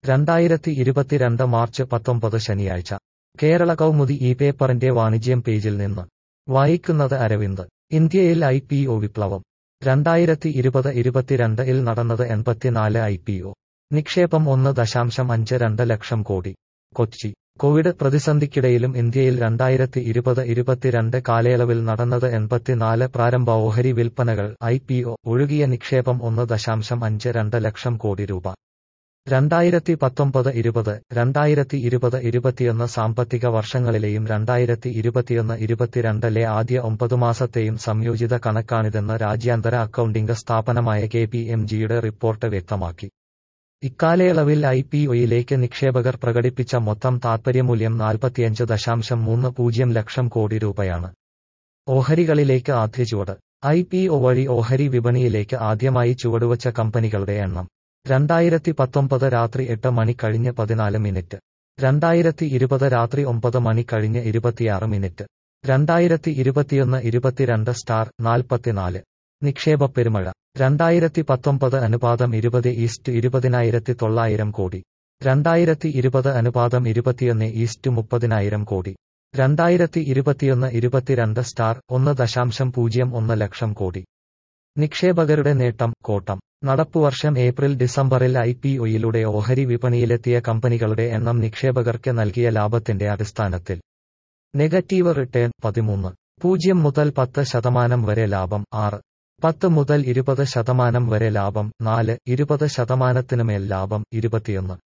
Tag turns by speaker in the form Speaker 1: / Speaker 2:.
Speaker 1: രണ്ടായിരത്തി ഇരുപത്തിരണ്ട് മാർച്ച് പത്തൊമ്പത് ശനിയാഴ്ച കേരള കൗമുദി ഈ പേപ്പറിന്റെ വാണിജ്യം പേജിൽ നിന്ന് വായിക്കുന്നത് അരവിന്ദ് ഇന്ത്യയിൽ ഐ പി ഒ വിപ്ലവം രണ്ടായിരത്തി ഇരുപത് ഇരുപത്തിരണ്ട് ഇൽ നടന്നത് എൺപത്തിനാല് ഐ പി ഒ നിക്ഷേപം ഒന്ന് ദശാംശം അഞ്ച് രണ്ട് ലക്ഷം കോടി കൊച്ചി കോവിഡ് പ്രതിസന്ധിക്കിടയിലും ഇന്ത്യയിൽ രണ്ടായിരത്തി ഇരുപത് ഇരുപത്തിരണ്ട് കാലയളവിൽ നടന്നത് എൺപത്തിനാല് പ്രാരംഭ ഓഹരി വിൽപ്പനകൾ ഐ പി ഒ ഒഴുകിയ നിക്ഷേപം ഒന്ന് ദശാംശം അഞ്ച് രണ്ട് ലക്ഷം കോടി രൂപ രണ്ടായിരത്തി പത്തൊമ്പത് ഇരുപത് രണ്ടായിരത്തി ഇരുപത് ഇരുപത്തിയൊന്ന് സാമ്പത്തിക വർഷങ്ങളിലെയും രണ്ടായിരത്തി ഇരുപത്തിയൊന്ന് ഇരുപത്തിരണ്ടിലെ ആദ്യ ഒമ്പത് മാസത്തെയും സംയോജിത കണക്കാണിതെന്ന് രാജ്യാന്തര അക്കൗണ്ടിംഗ് സ്ഥാപനമായ കെ പി എം ജിയുടെ റിപ്പോർട്ട് വ്യക്തമാക്കി ഇക്കാലയളവിൽ ഐ പി ഒയിലേക്ക് നിക്ഷേപകർ പ്രകടിപ്പിച്ച മൊത്തം താൽപര്യമൂല്യം നാൽപ്പത്തിയഞ്ച് ദശാംശം മൂന്ന് പൂജ്യം ലക്ഷം കോടി രൂപയാണ് ഓഹരികളിലേക്ക് ആദ്യ ചുവട് ഐ പി ഒ വഴി ഓഹരി വിപണിയിലേക്ക് ആദ്യമായി ചുവടുവച്ച കമ്പനികളുടെ എണ്ണം രണ്ടായിരത്തി പത്തൊമ്പത് രാത്രി എട്ട് മണി കഴിഞ്ഞ് പതിനാല് മിനിറ്റ് രണ്ടായിരത്തി ഇരുപത് രാത്രി ഒമ്പത് മണി കഴിഞ്ഞ് ഇരുപത്തിയാറ് മിനിറ്റ് രണ്ടായിരത്തി ഇരുപത്തിയൊന്ന് ഇരുപത്തിരണ്ട് സ്റ്റാർ നാൽപ്പത്തിനാല് നിക്ഷേപ പെരുമഴ രണ്ടായിരത്തി പത്തൊമ്പത് അനുപാതം ഇരുപത് ഈസ്റ്റ് ഇരുപതിനായിരത്തി തൊള്ളായിരം കോടി രണ്ടായിരത്തി ഇരുപത് അനുപാതം ഇരുപത്തിയൊന്ന് ഈസ്റ്റ് മുപ്പതിനായിരം കോടി രണ്ടായിരത്തി ഇരുപത്തിയൊന്ന് ഇരുപത്തിരണ്ട് സ്റ്റാർ ഒന്ന് ദശാംശം പൂജ്യം ഒന്ന് ലക്ഷം കോടി നിക്ഷേപകരുടെ നേട്ടം കോട്ടം നടപ്പുവർഷം ഏപ്രിൽ ഡിസംബറിൽ ഐ പി ഒയിലൂടെ ഓഹരി വിപണിയിലെത്തിയ കമ്പനികളുടെ എണ്ണം നിക്ഷേപകർക്ക് നൽകിയ ലാഭത്തിന്റെ അടിസ്ഥാനത്തിൽ നെഗറ്റീവ് റിട്ടേൺ പതിമൂന്ന് പൂജ്യം മുതൽ പത്ത് ശതമാനം വരെ ലാഭം ആറ് പത്ത് മുതൽ ഇരുപത് ശതമാനം വരെ ലാഭം നാല് ഇരുപത് ശതമാനത്തിനുമേൽ ലാഭം ഇരുപത്തിയൊന്ന്